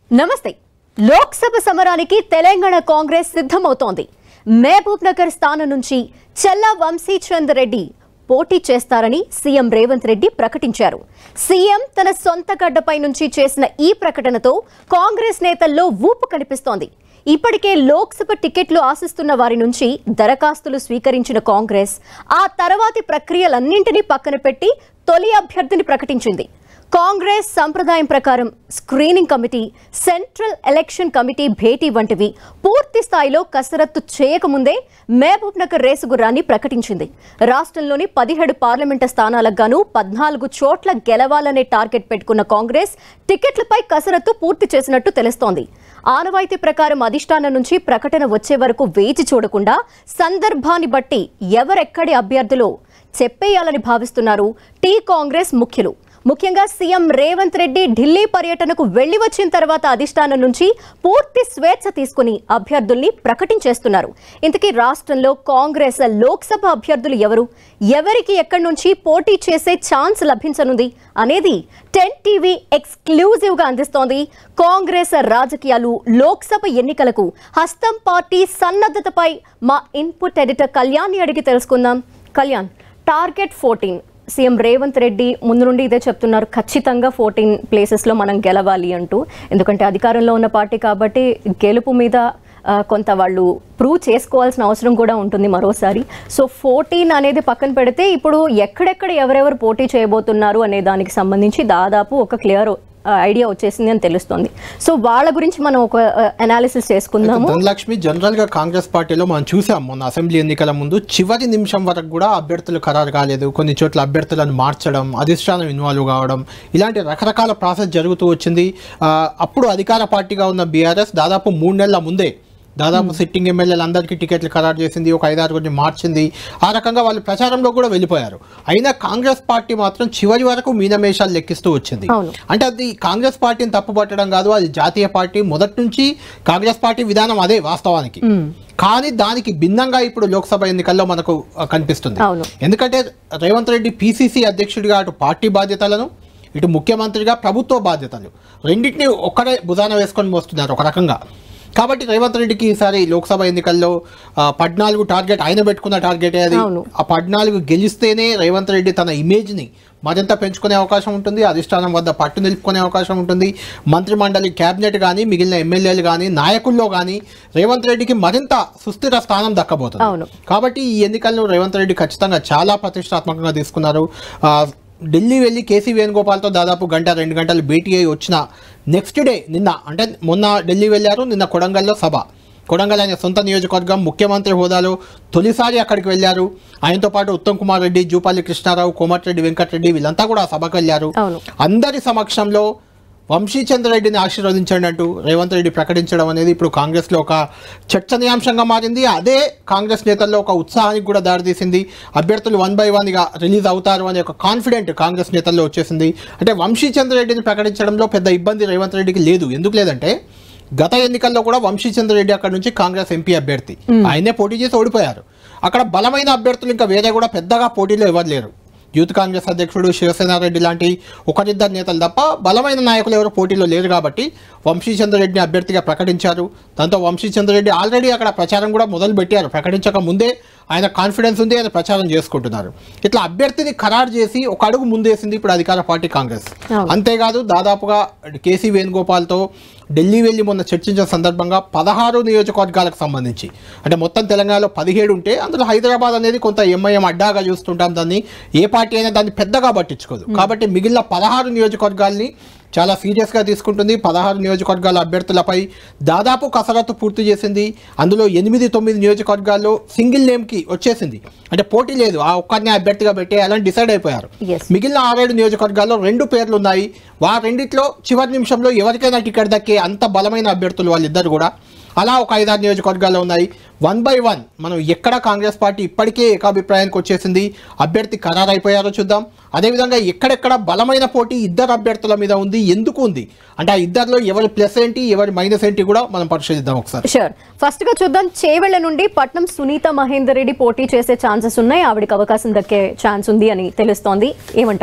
నమస్తే లోక్సభ సమరానికి తెలంగాణ కాంగ్రెస్ సిద్ధమవుతోంది మహబూబ్ నగర్ స్థానం నుంచి చెల్లా వంశీచంద్ రెడ్డి పోటీ చేస్తారని సీఎం రేవంత్ రెడ్డి ప్రకటించారు సీఎం తన సొంత గడ్డపై నుంచి చేసిన ఈ ప్రకటనతో కాంగ్రెస్ నేతల్లో ఊపు కనిపిస్తోంది ఇప్పటికే లోక్సభ టికెట్లు ఆశిస్తున్న వారి నుంచి దరఖాస్తులు స్వీకరించిన కాంగ్రెస్ ఆ తర్వాతి ప్రక్రియలన్నింటినీ పక్కన పెట్టి తొలి అభ్యర్థిని ప్రకటించింది కాంగ్రెస్ సంప్రదాయం ప్రకారం screening committee central election committee భేటీ వంటివి పూర్తి స్థాయిలో కసరత్తు చేయకముందే మహబూబ్ నగర్ రేసు గుర్రాన్ని ప్రకటించింది రాష్ట్రంలోని పదిహేడు పార్లమెంటు స్థానాలకు గాను పద్నాలుగు చోట్ల గెలవాలనే టార్గెట్ పెట్టుకున్న కాంగ్రెస్ టికెట్లపై కసరత్తు పూర్తి చేసినట్టు తెలుస్తోంది ఆనవాయితీ ప్రకారం అధిష్టానం నుంచి ప్రకటన వచ్చే వరకు వేచి చూడకుండా సందర్భాన్ని బట్టి ఎవరెక్కడి అభ్యర్థులు చెప్పేయాలని భావిస్తున్నారు టీ కాంగ్రెస్ ముఖ్యులు ముఖ్యంగా సీఎం రేవంత్ రెడ్డి ఢిల్లీ పర్యటనకు వెళ్లి వచ్చిన తర్వాత అధిష్టానం నుంచి పూర్తి స్వేచ్ఛ తీసుకుని అభ్యర్థుల్ని ప్రకటించేస్తున్నారు ఇంతకీ రాష్ట్రంలో కాంగ్రెస్ లోక్సభ అభ్యర్థులు ఎవరు ఎవరికి ఎక్కడి నుంచి పోటీ చేసే ఛాన్స్ లభించనుంది అనేది టెన్ టీవీ ఎక్స్క్లూజివ్ గా అందిస్తోంది కాంగ్రెస్ రాజకీయాలు లోక్సభ ఎన్నికలకు హస్తం పార్టీ సన్నద్ధతపై మా ఇన్పుట్ ఎడిటర్ కళ్యాణ్ని అడిగి తెలుసుకుందాం Kalyan target fourteen CM Revanth Reddy ముందు నుండి ఇదే చెప్తున్నారు ఖచ్చితంగా ఫోర్టీన్ ప్లేసెస్లో మనం గెలవాలి అంటూ ఎందుకంటే అధికారంలో ఉన్న పార్టీ కాబట్టి గెలుపు మీద ఆ, కొంత వాళ్ళు ప్రూవ్ చేసుకోవాల్సిన అవసరం కూడా ఉంటుంది మరోసారి సో ఫోర్టీన్ అనేది పక్కన పెడితే ఇప్పుడు ఎక్కడెక్కడ ఎవరెవరు పోటీ చేయబోతున్నారు అనే దానికి సంబంధించి దాదాపు ఒక క్లియర్ ఐడియా వచ్చేసింది అని తెలుస్తుంది సో వాళ్ళ గురించి మనం ఒక అనాలిసిస్ చేసుకుందాము ధనలక్ష్మి జనరల్ గా కాంగ్రెస్ పార్టీలో మనం చూసాం మొన్న అసెంబ్లీ ఎన్నికల ముందు చివరి నిమిషం వరకు కూడా అభ్యర్థులు ఖరారు కాలేదు కొన్ని చోట్ల అభ్యర్థులను మార్చడం అధిష్టానం ఇన్వాల్వ్ కావడం ఇలాంటి రకరకాల ప్రాసెస్ జరుగుతూ వచ్చింది ఆ, అప్పుడు అధికార పార్టీగా ఉన్న బీఆర్ఎస్ దాదాపు మూడు నెలల ముందే దాదాపు సిట్టింగ్ ఎమ్మెల్యేలు అందరికీ టికెట్లు ఖరారు చేసింది ఒక ఐదారుగురిని మార్చింది ఆ రకంగా వాళ్ళు ప్రచారంలో కూడా వెళ్ళిపోయారు అయినా కాంగ్రెస్ పార్టీ మాత్రం చివరి వరకు మీనమేషాలు లెక్కిస్తూ వచ్చింది అవును. అంటే అది కాంగ్రెస్ పార్టీని తప్పుపట్టడం కాదు అది జాతీయ పార్టీ మొదటి నుంచి కాంగ్రెస్ పార్టీ విధానం అదే వాస్తవానికి కానీ దానికి భిన్నంగా ఇప్పుడు లోక్సభ ఎన్నికల్లో మనకు ఆ, కనిపిస్తుంది అవును. ఎందుకంటే రేవంత్ రెడ్డి పిసిసి అధ్యక్షుడిగా అటు పార్టీ బాధ్యతలను ఇటు ముఖ్యమంత్రిగా ప్రభుత్వ బాధ్యతలు రెండింటినీ ఒక్కడే భుజాన వేసుకొని మోస్తున్నారు ఒక రకంగా కాబట్టి రేవంత్ రెడ్డికి ఈసారి లోక్సభ ఎన్నికల్లో ఆ, పద్నాలుగు టార్గెట్ ఆయన పెట్టుకున్న టార్గెటే అది అవును. ఆ పద్నాలుగు గెలిస్తేనే రేవంత్ రెడ్డి తన ఇమేజ్ని మరింత పెంచుకునే అవకాశం ఉంటుంది అధిష్టానం వద్ద పట్టు నిలుపుకునే అవకాశం ఉంటుంది మంత్రిమండలి క్యాబినెట్ కానీ మిగిలిన ఎమ్మెల్యేలు కానీ నాయకుల్లో కానీ రేవంత్ రెడ్డికి మరింత సుస్థిర స్థానం దక్కబోతుంది అవును. కాబట్టి ఈ ఎన్నికలను రేవంత్ రెడ్డి ఖచ్చితంగా చాలా ప్రతిష్టాత్మకంగా తీసుకున్నారు ఆ, ఢిల్లీ వెళ్ళి కేసీ వేణుగోపాల్తో దాదాపు గంట రెండు గంటలు భేటీ అయి వచ్చిన నెక్స్ట్ డే నిన్న అంటే మొన్న ఢిల్లీ వెళ్ళారు నిన్న కొడంగల్లో సభ కొడంగల్ ఆయన సొంత నియోజకవర్గం ముఖ్యమంత్రి హోదాలో తొలిసారి అక్కడికి వెళ్ళారు ఆయనతో పాటు ఉత్తమ్ కుమార్ రెడ్డి జూపాలి కృష్ణారావు కోమటిరెడ్డి వెంకటరెడ్డి వీళ్ళంతా కూడా ఆ సభకు వెళ్ళారు అవును. అందరి సమక్షంలో వంశీచంద్రరెడ్డిని ఆశీర్వదించండి అంటూ రేవంత్ రెడ్డి ప్రకటించడం అనేది ఇప్పుడు కాంగ్రెస్లో ఒక చర్చనీయాంశంగా మారింది అదే కాంగ్రెస్ నేతల్లో ఒక ఉత్సాహానికి కూడా దారితీసింది అభ్యర్థులు వన్ బై వన్గా రిలీజ్ అవుతారు అనే ఒక కాన్ఫిడెంట్ కాంగ్రెస్ నేతల్లో వచ్చేసింది అంటే వంశీచంద్రరెడ్డిని ప్రకటించడంలో పెద్ద ఇబ్బంది రేవంత్ రెడ్డికి లేదు ఎందుకు లేదంటే గత ఎన్నికల్లో కూడా వంశీచంద్రరెడ్డి అక్కడ నుంచి కాంగ్రెస్ ఎంపీ అభ్యర్థి ఆయనే పోటీ చేసి ఓడిపోయారు అక్కడ బలమైన అభ్యర్థులు ఇంకా వేరే కూడా పెద్దగా పోటీలో ఎవరు లేరు యూత్ కాంగ్రెస్ అధ్యక్షుడు శివసేన రెడ్డి లాంటి ఒకరిద్దరు నేతలు తప్ప బలమైన నాయకులు ఎవరు పోటీలో లేరు కాబట్టి వంశీచంద్రరెడ్డిని అభ్యర్థిగా ప్రకటించారు దాంతో వంశీచంద్రరెడ్డి ఆల్రెడీ అక్కడ ప్రచారం కూడా మొదలు పెట్టారు ప్రకటించక ముందే ఆయన కాన్ఫిడెన్స్ ఉంది ఆయన ప్రచారం చేసుకుంటున్నారు ఇట్లా అభ్యర్థిని ఖరారు చేసి ఒక అడుగు ముందేసింది ఇప్పుడు అధికార పార్టీ కాంగ్రెస్ అవును. అంతేకాదు దాదాపుగా కేసీ వేణుగోపాల్తో ఢిల్లీ వెళ్ళి మొన్న చర్చించిన సందర్భంగా పదహారు నియోజకవర్గాలకు సంబంధించి అంటే మొత్తం తెలంగాణలో పదిహేడు ఉంటే అందులో హైదరాబాద్ అనేది కొంత ఎంఐఎం అడ్డాగా చూస్తుంటాం దాన్ని ఏ పార్టీ అయినా దాన్ని పెద్దగా పట్టించుకోదు కాబట్టి మిగిలిన పదహారు నియోజకవర్గాల్ని చాలా సీరియస్గా తీసుకుంటుంది పదహారు నియోజకవర్గాల అభ్యర్థులపై దాదాపు కసరత్తు పూర్తి చేసింది అందులో ఎనిమిది తొమ్మిది నియోజకవర్గాల్లో సింగిల్ నేమ్కి వచ్చేసింది అంటే పోటీ లేదు ఆ ఒక్కరిని అభ్యర్థిగా పెట్టేయాలని డిసైడ్ అయిపోయారు Yes. మిగిలిన ఆరేడు నియోజకవర్గాల్లో రెండు పేర్లు ఉన్నాయి వా రెండిట్లో చివరి నిమిషంలో ఎవరికైనా టికెట్ దక్కే అంత బలమైన అభ్యర్థులు వాళ్ళిద్దరు కూడా అలా ఒక ఐదారు నియోజకవర్గాల్లో ఉన్నాయి వన్ బై వన్ మనం ఎక్కడ కాంగ్రెస్ పార్టీ ఇప్పటికే ఏకాభిప్రాయానికి వచ్చేసింది అభ్యర్థి ఖరారైపోయారో చూద్దాం అదేవిధంగా ఎక్కడెక్కడ బలమైన పోటీ ఇద్దరు అభ్యర్థుల మీద ఉంది ఎందుకు ఉంది అంటే ఆ ఇద్దరిలో ఎవరి ప్లస్ ఏంటి ఎవరి మైనస్ ఏంటి కూడా మనం పరిశీలిద్దాం ఒకసారి షూర్ ఫస్ట్ గా చూద్దాం చేవెళ్ల నుండి పట్నం సునీత మహేందర్ రెడ్డి పోటీ చేసే ఛాన్సెస్ ఉన్నాయి ఆవిడకి అవకాశం దక్కే ఛాన్స్ ఉంది అని తెలుస్తోంది ఏమంటారు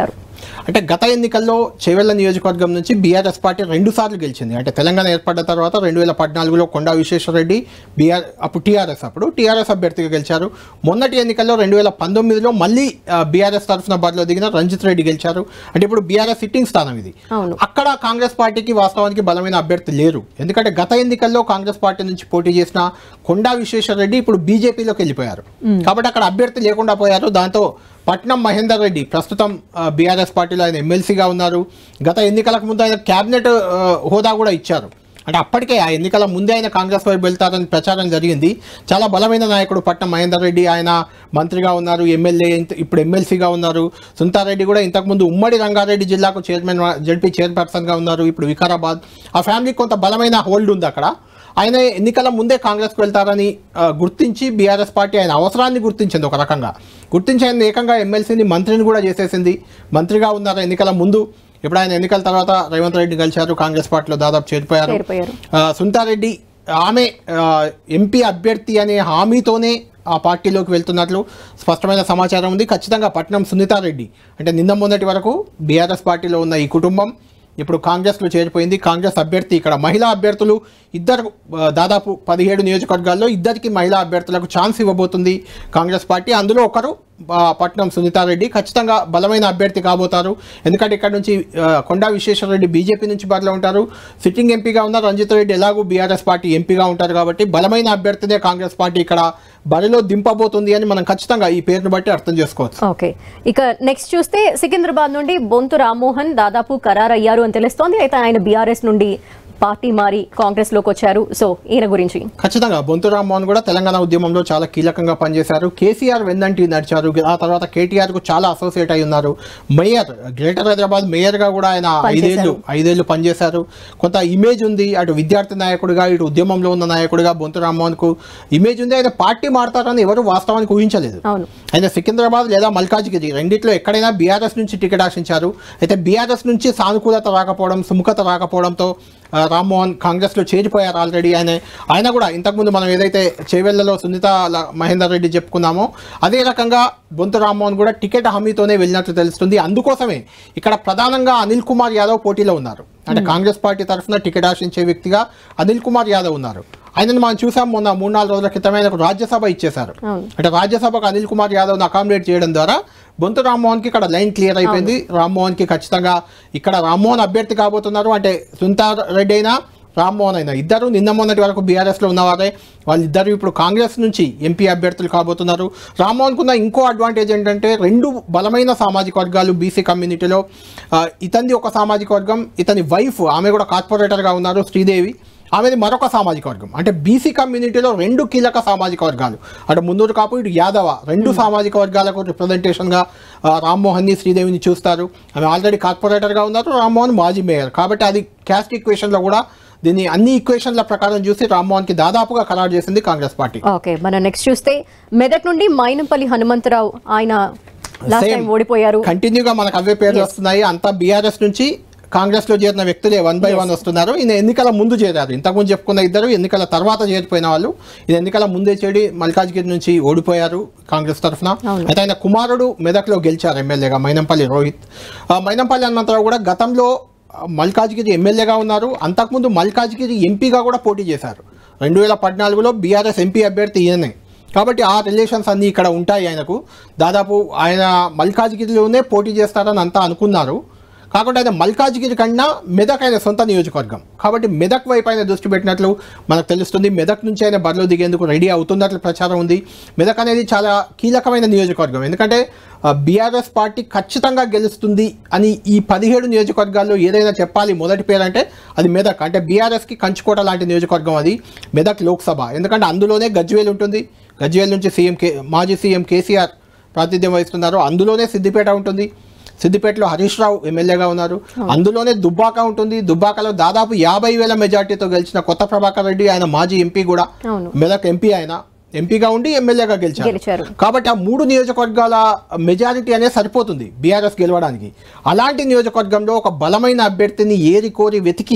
అంటే గత ఎన్నికల్లో చేవెళ్ల నియోజకవర్గం నుంచి బీఆర్ఎస్ పార్టీ రెండు సార్లు గెలిచింది అంటే తెలంగాణ ఏర్పడ్డ తర్వాత రెండు వేల పద్నాలుగులో కొండా విశ్వేశ్వరరెడ్డి బీఆర్ అప్పుడు టీఆర్ఎస్ అప్పుడు టీఆర్ఎస్ అభ్యర్థిగా గెలిచారు మొన్నటి ఎన్నికల్లో రెండు వేల పంతొమ్మిదిలో మళ్ళీ బీఆర్ఎస్ తరఫున బరిలో దిగిన రంజిత్ రెడ్డి గెలిచారు అంటే ఇప్పుడు బీఆర్ఎస్ సిట్టింగ్ స్థానం ఇది అవును. అక్కడ కాంగ్రెస్ పార్టీకి వాస్తవానికి బలమైన అభ్యర్థి లేరు ఎందుకంటే గత ఎన్నికల్లో కాంగ్రెస్ పార్టీ నుంచి పోటీ చేసిన కొండా విశ్వేశ్వరరెడ్డి ఇప్పుడు బీజేపీలోకి వెళ్ళిపోయారు కాబట్టి అక్కడ అభ్యర్థి లేకుండా పోయారు దాంతో పట్నం మహేందర్ రెడ్డి ప్రస్తుతం బీఆర్ఎస్ పార్టీలో ఆయన ఎమ్మెల్సీగా ఉన్నారు గత ఎన్నికలకు ముందు ఆయన క్యాబినెట్ ఆ, హోదా కూడా ఇచ్చారు అంటే అప్పటికే ఆ ఎన్నికల ముందే ఆయన కాంగ్రెస్ వైపు వెళ్తారని ప్రచారం జరిగింది చాలా బలమైన నాయకుడు పట్నం మహేందర్ రెడ్డి ఆయన మంత్రిగా ఉన్నారు ఎమ్మెల్యే ఇంత- ఇప్పుడు ఎమ్మెల్సీగా ఉన్నారు సుంతారెడ్డి కూడా ఇంతకుముందు ఉమ్మడి రంగారెడ్డి జిల్లాకు చైర్మన్ జడ్పీ చైర్పర్సన్గా ఉన్నారు ఇప్పుడు వికారాబాద్ ఆ ఫ్యామిలీకి కొంత బలమైన హోల్డ్ ఉంది అక్కడ ఆయన ఎన్నికల ముందే కాంగ్రెస్కి వెళ్తారని ఆ, గుర్తించి బీఆర్ఎస్ పార్టీ ఆయన అవసరాన్ని గుర్తించింది ఒక రకంగా గుర్తించి ఆయన ఏకంగా ఎమ్మెల్సీని మంత్రిని కూడా చేసేసింది మంత్రిగా ఉన్నారు ఎన్నికల ముందు ఇప్పుడు ఆయన ఎన్నికల తర్వాత రేవంత్ రెడ్డి కలిశారు కాంగ్రెస్ పార్టీలో దాదాపు చేరిపోయారు చేరిపోయారు. ఆ, సునీతారెడ్డి ఆమె ఆ, ఎంపీ అభ్యర్థి అనే హామీతోనే ఆ పార్టీలోకి వెళ్తున్నట్లు స్పష్టమైన సమాచారం ఉంది ఖచ్చితంగా పట్నం సునీతారెడ్డి అంటే నిన్న మొన్నటి వరకు బీఆర్ఎస్ పార్టీలో ఉన్న ఈ కుటుంబం ఇప్పుడు కాంగ్రెస్లో చేరిపోయింది కాంగ్రెస్ అభ్యర్థి ఇక్కడ మహిళా అభ్యర్థులు ఇద్దరు ఆ, దాదాపు పదిహేడు నియోజకవర్గాల్లో ఇద్దరికి మహిళా అభ్యర్థులకు ఛాన్స్ ఇవ్వబోతుంది కాంగ్రెస్ పార్టీ అందులో ఒకరు ఆ, పట్నం సునీతారెడ్డి ఖచ్చితంగా బలమైన అభ్యర్థి కాబోతారు ఎందుకంటే ఇక్కడ నుంచి ఆ, కొండా విశ్వేశ్వరరెడ్డి బీజేపీ నుంచి బరిలో ఉంటారు సిట్టింగ్ ఎంపీగా ఉన్న రంజిత్ రెడ్డి ఎలాగూ బీఆర్ఎస్ పార్టీ ఎంపీగా ఉంటారు కాబట్టి బలమైన అభ్యర్థినే కాంగ్రెస్ పార్టీ ఇక్కడ బరిలో దింపబోతుంది అని మనం ఖచ్చితంగా ఈ పేరును బట్టి అర్థం చేసుకోవచ్చు ఓకే ఇక నెక్స్ట్ చూస్తే సికింద్రాబాద్ నుండి బొంతు రామ్మోహన్ దాదాపు ఖరారయ్యారు అని తెలుస్తోంది అయితే ఆయన బీఆర్ఎస్ నుండి పార్టీ మారి కాంగ్రెస్ లోకి వచ్చారు సో ఈయన గురించి ఖచ్చితంగా బొంతు రామ్మోహన్ కూడా తెలంగాణ ఉద్యమంలో చాలా కీలకంగా పనిచేశారు కేసీఆర్ వెన్నంటి నడిచారు ఆ తర్వాత కేటీఆర్ కు చాలా అసోసియేట్ అయి ఉన్నారు మేయర్ గ్రేటర్ హైదరాబాద్ మేయర్ గా కూడా ఆయన పనిచేశారు. ఐదేళ్లు ఐదేళ్లు పనిచేశారు కొంత ఇమేజ్ ఉంది అటు విద్యార్థి నాయకుడిగా ఇటు ఉద్యమంలో ఉన్న నాయకుడిగా బొంతు రామ్మోహన్ కు ఇమేజ్ ఉంది ఆయన పార్టీ మారతారని ఎవరు వాస్తవానికి ఊహించలేదు అవును ఆయన సికింద్రాబాద్ లేదా మల్కాజ్గిరి రెండిట్లో ఎక్కడైనా బీఆర్ఎస్ నుంచి టికెట్ ఆశించారు అయితే బీఆర్ఎస్ నుంచి సానుకూలత రాకపోవడం సుముఖత రాకపోవడంతో ఆ, రామ్మోహన్ కాంగ్రెస్లో చేరిపోయారు ఆల్రెడీ ఆయన ఆయన కూడా ఇంతకుముందు మనం ఏదైతే చేవెళ్లలో సునీత ల- మహేందర్ రెడ్డి చెప్పుకున్నామో అదే రకంగా బొంతు రామ్మోహన్ కూడా టికెట్ హామీతోనే వెళ్ళినట్లు తెలుస్తుంది అందుకోసమే ఇక్కడ ప్రధానంగా అనిల్ కుమార్ యాదవ్ పోటీలో ఉన్నారు అంటే కాంగ్రెస్ పార్టీ తరఫున టికెట్ ఆశించే వ్యక్తిగా అనిల్ కుమార్ యాదవ్ ఉన్నారు ఆయనను మనం చూసాం మొన్న మూడు నాలుగు రోజుల క్రితమే ఆయనకు రాజ్యసభ ఇచ్చేశారు అవును. అంటే రాజ్యసభకు అనిల్ కుమార్ యాదవ్ను అకామిడేట్ చేయడం ద్వారా బొంతు రామ్మోహన్కి ఇక్కడ లైన్ క్లియర్ అయిపోయింది రామ్మోహన్కి ఖచ్చితంగా ఇక్కడ రామ్మోహన్ అభ్యర్థి కాబోతున్నారు అంటే సునీతా రెడ్డి అయినా రామ్మోహన్ అయినా ఇద్దరు నిన్న మొన్నటి వరకు బీఆర్ఎస్లో ఉన్నవారే వాళ్ళిద్దరు ఇప్పుడు కాంగ్రెస్ నుంచి ఎంపీ అభ్యర్థులు కాబోతున్నారు రామ్మోహన్కు ఉన్న ఇంకో అడ్వాంటేజ్ ఏంటంటే రెండు బలమైన సామాజిక వర్గాలు బీసీ కమ్యూనిటీలో ఆ, ఇతనిది ఒక సామాజిక వర్గం ఇతని వైఫ్ ఆమె కూడా కార్పొరేటర్గా ఉన్నారు శ్రీదేవి ఆమెది మరొక సామాజిక వర్గం అంటే బీసీ కమ్యూనిటీలో రెండు కీలక సామాజిక వర్గాలు అటు ముందూరు కాపు ఇటు యాదవ రెండు సామాజిక వర్గాలకు రిప్రజెంటేషన్గా ఆ, రామ్మోహన్ని శ్రీదేవిని చూస్తారు ఆమె ఆల్రెడీ కార్పొరేటర్గా ఉన్నారు రామ్మోహన్ మాజీ మేయర్ కాబట్టి అది క్యాస్ట్ ఈక్వేషన్లో కూడా దీన్ని అన్ని ఈక్వేషన్ల ప్రకారం చూసి రామ్మోహన్కి దాదాపుగా ఖరారు చేసింది కాంగ్రెస్ పార్టీ ఓకే మనం నెక్స్ట్ చూస్తే మెదక్ నుండి మైనంపల్లి హనుమంతరావు ఆయన లాస్ట్ Same. టైం ఓడిపోయారు కంటిన్యూగా మనకు అవే పేర్లు వస్తున్నాయి అంతా బీఆర్ఎస్ నుంచి కాంగ్రెస్ లో చేరిన వ్యక్తులే వన్ బై వన్ వస్తున్నారు ఈయన ఎన్నికల ముందు చేరారు ఇంతకుముందు చెప్పుకున్న ఇద్దరు ఎన్నికల తర్వాత చేరిపోయిన వాళ్ళు ఈయన ఎన్నికల ముందే చేరి మల్కాజ్గిరి నుంచి ఓడిపోయారు కాంగ్రెస్ తరఫున అవును. అయితే ఆయన కుమారుడు మెదక్లో గెలిచారు ఎమ్మెల్యేగా మైనంపల్లి రోహిత్ ఆ, మైనంపల్లి హనుమంతరావు కూడా గతంలో ఆ, మల్కాజ్గిరి ఎమ్మెల్యేగా ఉన్నారు అంతకుముందు మల్కాజ్గిరి ఎంపీగా కూడా పోటీ చేశారు రెండు వేల పద్నాలుగులో బీఆర్ఎస్ ఎంపీ అభ్యర్థి ఈయనే కాబట్టి ఆ రిలేషన్స్ అన్నీ ఇక్కడ ఉంటాయి ఆయనకు దాదాపు ఆయన మల్కాజ్గిరిలోనే పోటీ చేస్తారని అంతా అనుకున్నారు కాకుండా ఆయన మల్కాజ్గిరి కన్నా మెదక్ ఆయన సొంత నియోజకవర్గం కాబట్టి మెదక్ వైపు ఆయన దృష్టి పెట్టినట్లు మనకు తెలుస్తుంది మెదక్ నుంచి ఆయన బరిలో దిగేందుకు రెడీ అవుతున్నట్లు ప్రచారం ఉంది మెదక్ అనేది చాలా కీలకమైన నియోజకవర్గం ఎందుకంటే బీఆర్ఎస్ పార్టీ ఖచ్చితంగా గెలుస్తుంది అని ఈ పదిహేడు నియోజకవర్గాల్లో ఏదైనా చెప్పాలి మొదటి పేరు అంటే అది మెదక్ అంటే బీఆర్ఎస్కి కంచుకోట లాంటి నియోజకవర్గం అది మెదక్ లోక్సభ ఎందుకంటే అందులోనే గజ్వేల్ ఉంటుంది గజ్వేల్ నుంచి సీఎం కే మాజీ సీఎం కేసీఆర్ ప్రాతినిధ్యం వహిస్తున్నారు అందులోనే సిద్దిపేట ఉంటుంది సిద్దిపేటలో హరీష్ రావు ఎమ్మెల్యేగా ఉన్నారు అందులోనే దుబ్బాక ఉంటుంది దుబ్బాకలో దాదాపు యాభై వేల మెజార్టీతో గెలిచిన కొత్త ప్రభాకర్ రెడ్డి ఆయన మాజీ ఎంపీ కూడా అవును. మెదక్ ఎంపీ ఆయన ఎంపీగా ఉండి ఎమ్మెల్యేగా గెలిచారు గెలిచారు. కాబట్టి ఆ మూడు నియోజకవర్గాల మెజారిటీ అనేది సరిపోతుంది బీఆర్ఎస్ గెలవడానికి అలాంటి నియోజకవర్గంలో ఒక బలమైన అభ్యర్థిని ఏరి కోరి వెతికి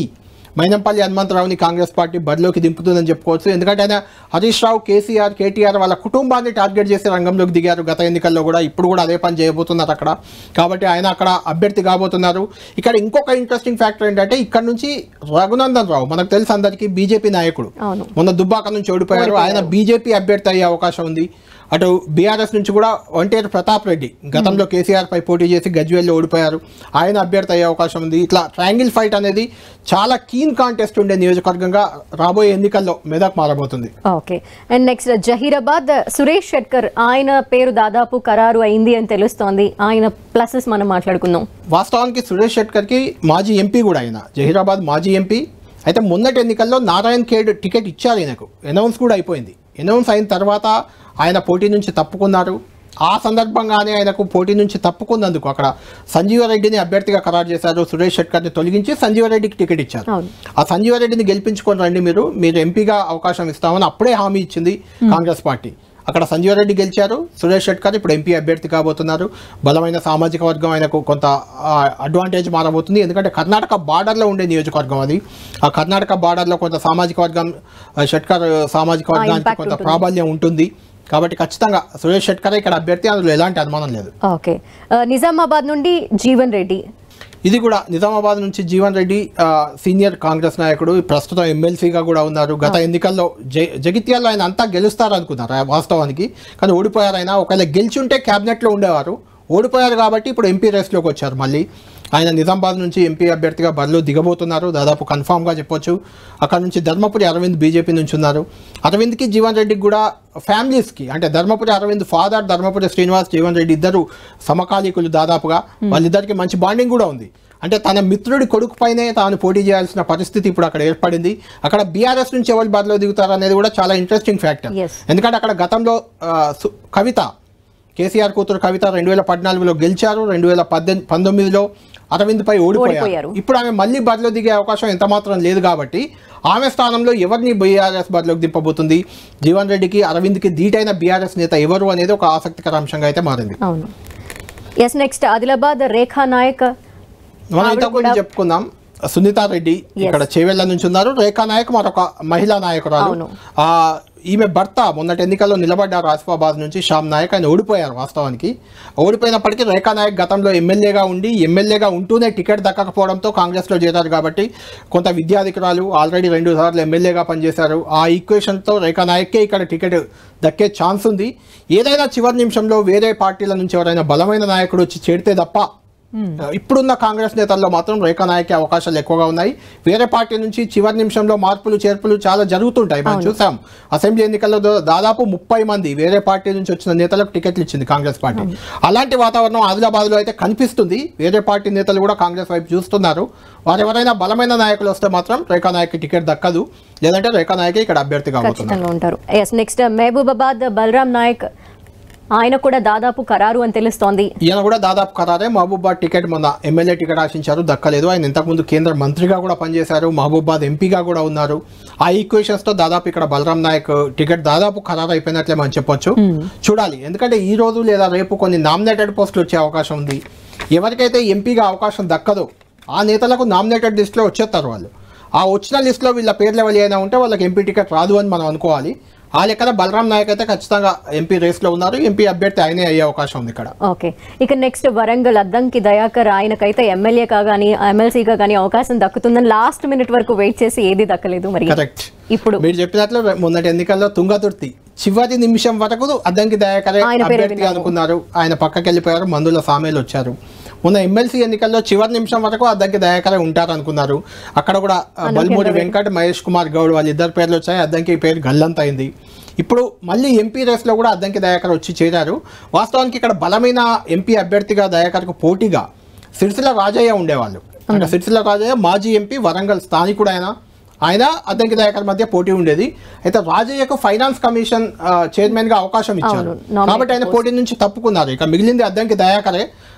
మైనంపల్లి హనుమంతరావుని కాంగ్రెస్ పార్టీ బరిలోకి దింపుతుందని చెప్పుకోవచ్చు ఎందుకంటే ఆయన హరీష్ రావు కేసీఆర్ కేటీఆర్ వాళ్ళ కుటుంబాన్ని టార్గెట్ చేసి రంగంలోకి దిగారు గత ఎన్నికల్లో కూడా ఇప్పుడు కూడా అదే పని చేయబోతున్నారు అక్కడ కాబట్టి ఆయన అక్కడ అభ్యర్థి కాబోతున్నారు ఇక్కడ ఇంకొక ఇంట్రెస్టింగ్ ఫ్యాక్టర్ ఏంటంటే ఇక్కడ నుంచి రఘునందన్ రావు మనకు తెలుసు అందరికీ బీజేపీ నాయకుడు అవును మొన్న దుబ్బాక నుంచి ఓడిపోయారు ఆయన బీజేపీ అభ్యర్థి అయ్యే అవకాశం ఉంది అటు బీఆర్ఎస్ నుంచి కూడా ఒంటేరు ప్రతాప్ రెడ్డి గతంలో కేసీఆర్ పై పోటీ చేసి గజ్వేల్లో ఓడిపోయారు ఆయన అభ్యర్థి అయ్యే అవకాశం ఉంది ఇట్లా ట్రయాంగిల్ ఫైట్ అనేది చాలా కీన్ కాంటెస్ట్ ఉండే నియోజకవర్గంగా రాబోయే ఎన్నికల్లో మెదక్ మారబోతుంది okay and next Zaheerabad Suresh Shetkar ఆయన పేరు దాదాపు ఖరారు అయింది అని తెలుస్తోంది ఆయన ప్లసెస్ మనం మాట్లాడుకుందాం వాస్తవానికి సురేష్ షెట్కర్కి మాజీ ఎంపీ కూడా ఆయన జహీరాబాద్ మాజీ ఎంపీ అయితే మొన్నటి ఎన్నికల్లో నారాయణ్ ఖేడ్ టికెట్ ఇచ్చారు ఆయనకు అనౌన్స్ కూడా అయిపోయింది అనౌన్స్ అయిన తర్వాత ఆయన పోటీ నుంచి తప్పుకున్నారు ఆ సందర్భంగానే ఆయనకు పోటీ నుంచి తప్పుకున్నందుకు అక్కడ సంజీవరెడ్డిని అభ్యర్థిగా ఖరారు చేశారు సురేష్ షెట్కర్ని తొలగించి సంజీవరెడ్డికి టికెట్ ఇచ్చారు అవును ఆ సంజీవరెడ్డిని గెలిపించుకొని రండి మీరు మీరు ఎంపీగా అవకాశం ఇస్తామని అప్పుడే హామీ ఇచ్చింది కాంగ్రెస్ పార్టీ అక్కడ సంజీవరెడ్డి గెలిచారు సురేష్ షెట్కర్ ఇప్పుడు ఎంపీ అభ్యర్థి కాబోతున్నారు బలమైన సామాజిక వర్గం ఆయనకు కొంత అడ్వాంటేజ్ మారబోతుంది ఎందుకంటే కర్ణాటక బార్డర్లో ఉండే నియోజకవర్గం అది ఆ కర్ణాటక బార్డర్లో కొంత సామాజిక వర్గం ఆ, షెట్కర్ సామాజిక వర్గానికి impact కొంత ఉంటుంది. ప్రాబల్యం ఉంటుంది కాబట్టి ఖచ్చితంగా సురేష్ షెట్కర్ ఇక్కడ అభ్యర్థి అందులో ఎలాంటి అనుమానం లేదు ఓకే ఆ, నిజామాబాద్ నుండి జీవన్ రెడ్డి ఇది కూడా నిజామాబాద్ నుంచి జీవన్ రెడ్డి ఆ, సీనియర్ కాంగ్రెస్ నాయకుడు ప్రస్తుతం ఎమ్మెల్సీగా కూడా ఉన్నారు గత ఎన్నికల్లో జ జగిత్యాల్లో ఆయన అంతా గెలుస్తారు అనుకున్నారు ఆ వాస్తవానికి కానీ ఓడిపోయారు ఆయన ఒకవేళ గెలిచి ఉంటే క్యాబినెట్లో ఉండేవారు ఓడిపోయారు కాబట్టి ఇప్పుడు ఎంపీ రేస్లోకి వచ్చారు మళ్ళీ ఆయన నిజామాబాద్ నుంచి ఎంపీ అభ్యర్థిగా బరిలో దిగబోతున్నారు దాదాపు కన్ఫామ్గా చెప్పొచ్చు అక్కడ నుంచి ధర్మపురి అరవింద్ బీజేపీ నుంచి ఉన్నారు అరవింద్కి జీవన్ రెడ్డికి కూడా ఫ్యామిలీస్కి అంటే ధర్మపురి అరవింద్ ఫాదర్ ధర్మపురి శ్రీనివాస్ జీవన్ రెడ్డి ఇద్దరు సమకాలీకులు దాదాపుగా వాళ్ళిద్దరికి మంచి బాండింగ్ కూడా ఉంది అంటే తన మిత్రుడి కొడుకు పైనే తాను పోటీ చేయాల్సిన పరిస్థితి ఇప్పుడు అక్కడ ఏర్పడింది అక్కడ బీఆర్ఎస్ నుంచి ఎవరు బరిలో దిగుతారు అనేది కూడా చాలా ఇంట్రెస్టింగ్ ఫ్యాక్టర్ Yes. ఎందుకంటే అక్కడ గతంలో ఆ, సు- కవిత కేసీఆర్ కూతురు కవిత రెండు వేల పద్నాలుగులో గెలిచారు రెండు వేల పద్దెనిమిది పంతొమ్మిదిలో అరవింద్ పై ఓడిపోయారు ఓడిపోయారు. ఇప్పుడు ఆమె మళ్ళీ బరిలో దిగే అవకాశం ఎంత మాత్రం లేదు కాబట్టి ఆమె స్థానంలో ఎవరిని బీఆర్ఎస్ బరిలోకి దింపబోతుంది జీవన్ రెడ్డికి అరవింద్కి ధీటైన బీఆర్ఎస్ నేత ఎవరు అనేది ఒక ఆసక్తికర అంశంగా అయితే మారింది అవును ఎస్ నెక్స్ట్ ఆదిలాబాద్ రేఖా నాయక్ మనం ఆవిడ ఇంతకు కూడా- ముందు చెప్పుకుందాం సునీత రెడ్డి ఇక్కడ చేవెళ్ళ నుంచి ఉన్నారు రేఖా నాయక్ మరొక మహిళా నాయకురాలు అవును. ఆ ఈమె భర్త మొన్నటి ఎన్నికల్లో నిలబడ్డారు ఆసిఫాబాద్ నుంచి శ్యామ్ నాయక్ ఆయన ఓడిపోయారు వాస్తవానికి ఓడిపోయినప్పటికీ రేఖా నాయక్ గతంలో ఎమ్మెల్యేగా ఉండి ఎమ్మెల్యేగా ఉంటూనే టికెట్ దక్కకపోవడంతో కాంగ్రెస్లో చేరారు కాబట్టి కొంత విద్యాధికురాలు ఆల్రెడీ రెండు సార్లు ఎమ్మెల్యేగా పనిచేశారు ఆ ఈక్వేషన్తో రేఖా నాయక్కే ఇక్కడ టికెట్ దక్కే ఛాన్స్ ఉంది ఏదైనా చివరి నిమిషంలో వేరే పార్టీల నుంచి ఎవరైనా బలమైన నాయకుడు వచ్చి చేరితే తప్ప ఇప్పుడున్న కాంగ్రెస్ నేతల్లో మాత్రం రేఖా నాయకే అవకాశాలు ఎక్కువగా ఉన్నాయి వేరే పార్టీ నుంచి చివరి నిమిషంలో మార్పులు చేర్పులు చాలా జరుగుతుంటాయి మనం చూసాం అసెంబ్లీ ఎన్నికల్లో దా- దాదాపు ముప్పై మంది వేరే పార్టీ నుంచి వచ్చిన నేతలకు టికెట్లు ఇచ్చింది కాంగ్రెస్ పార్టీ అలాంటి వాతావరణం ఆదిలాబాద్ లో అయితే కనిపిస్తుంది వేరే పార్టీ నేతలు కూడా కాంగ్రెస్ వైపు చూస్తున్నారు వారు ఎవరైనా బలమైన నాయకులు వస్తే మాత్రం రేఖా నాయక్ టికెట్ దక్కదు లేదంటే రేఖా నాయకే ఇక్కడ అభ్యర్థి కాబోతున్నారు ఖచ్చితంగా ఉంటారు ఎస్ నెక్స్ట్ మహబూబాబాద్ బలరాం నాయక్ ఆయన కూడా దాదాపు ఖరారు అని తెలుస్తోంది ఈయన కూడా దాదాపు ఖరారే మహబూబాద్ టికెట్ మొన్న ఎమ్మెల్యే టికెట్ ఆశించారు దక్కలేదు ఆయన ఇంతకుముందు కేంద్ర మంత్రిగా కూడా పనిచేశారు మహబూబాద్ ఎంపీగా కూడా ఉన్నారు ఆ ఈక్వేషన్స్ తో దాదాపు ఇక్కడ బలరాం నాయక్ టికెట్ దాదాపు ఖరారు అయిపోయినట్లే మనం చెప్పొచ్చు చూడాలి ఎందుకంటే ఈ రోజు లేదా రేపు కొన్ని నామినేటెడ్ పోస్టులు వచ్చే అవకాశం ఉంది ఎవరికైతే ఎంపీగా అవకాశం దక్కదో ఆ నేతలకు నామినేటెడ్ లిస్ట్లో వచ్చేస్తారు వాళ్ళు ఆ వచ్చిన లిస్ట్లో వీళ్ళ పేర్లు ఎవరి అయినా ఉంటే వాళ్ళకి ఎంపీ టికెట్ రాదు అని మనం అనుకోవాలి ఆ లెక్కన బలరాం నాయక్ అయితే ఖచ్చితంగా ఎంపీ రేస్లో ఉన్నారు ఎంపీ అభ్యర్థి ఆయనే అయ్యే అవకాశం ఉంది ఇక్కడ ఓకే ఇక నెక్స్ట్ వరంగల్ అద్దంకి దయాకర్ ఆయనకైతే ఎమ్మెల్యేగా కానీ ఎమ్మెల్సీగా కానీ అవకాశం దక్కుతుందని లాస్ట్ మినిట్ వరకు వెయిట్ చేసి ఏది దక్కలేదు మరి కరెక్ట్ ఇప్పుడు మీరు చెప్పినట్లు మొన్నటి ఎన్నికల్లో తుంగతుర్తి చివరి నిమిషం వరకు అద్దంకి దయాకరే ఆయన పేరు అభ్యర్థిగా విన్నాము. అనుకున్నారు ఆయన పక్కకి వెళ్ళిపోయారు మందుల సామేలు వచ్చారు మొన్న ఎమ్మెల్సీ ఎన్నికల్లో చివరి నిమిషం వరకు అద్దంకి దయాకరే ఉంటారు అనుకున్నారు అక్కడ కూడా ఆ, బల్మూరి వెంకట్ మహేష్ కుమార్ గౌడ్ వాళ్ళ ఇద్దరు పేర్లు వచ్చాయి అద్దంకి పేరు గల్లంత అయింది ఇప్పుడు మళ్ళీ ఎంపీ రేస్లో కూడా అద్దంకి దయాకర్ వచ్చి చేరారు వాస్తవానికి ఇక్కడ బలమైన ఎంపీ అభ్యర్థిగా దయాకర్కు పోటీగా సిరిసిల్ల రాజయ్య ఉండేవాళ్ళు అంటే సిరిసిల్ల రాజయ్య మాజీ ఎంపీ వరంగల్ స్థానికుడు ఆయన ఆయన అద్దంకి దయాకర్ మధ్య పోటీ ఉండేది అయితే రాజయ్యకు ఫైనాన్స్ కమిషన్ ఆ, చైర్మన్ గా అవకాశం ఇచ్చారు అవును, nominate కాబట్టి ఆయన పోటీ నుంచి తప్పుకున్నారు ఇక మిగిలింది అద్దంకి దయాకరే